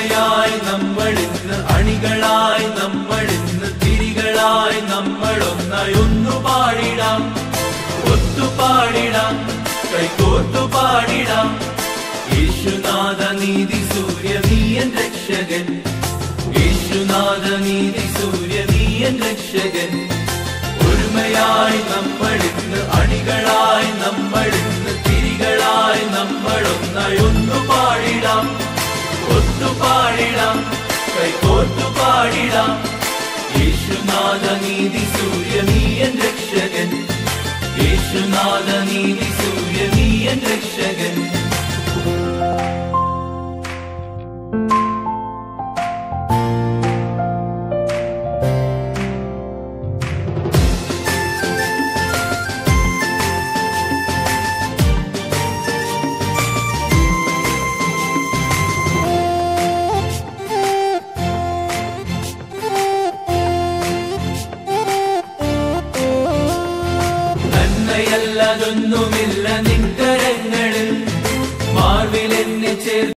ഒരുമയായി നമ്മൾ ഇന്ന് അണികളായി നമ്മൾ ഇന്ന് തിരികളായി നമ്മൾ ഒന്നായി ഒന്നു പാടിടാം ഒത്തു പാടിടാം കൈകോർത്തു പാടിടാം യേശുനാഥ നീതി സൂര്യ നീയൻ രക്ഷകൻ യേശുനാഥ നീതി സൂര്യ നീയൻ രക്ഷകൻ ഒരുമയായി നമ്മൾ ഇന്ന് അണികളായി നമ്മൾ ഇന്ന് തിരികളായി നമ്മൾ ഒന്നായി ഒന്നു പാടിടാം ഒത്തു പാടിടാം കൈകോർത്തു പാടിടാം യേശുനാഥ നീതി സൂര്യ നീയൻ രക്ഷകൻ യേശുനാഥ നീതി സൂര്യ നീയൻ രക്ഷകൻ നന്മയല്ലതൊന്നുമില്ല നിൻകരങ്ങളിൽ മാർവിൽ എന്നെ ചേർ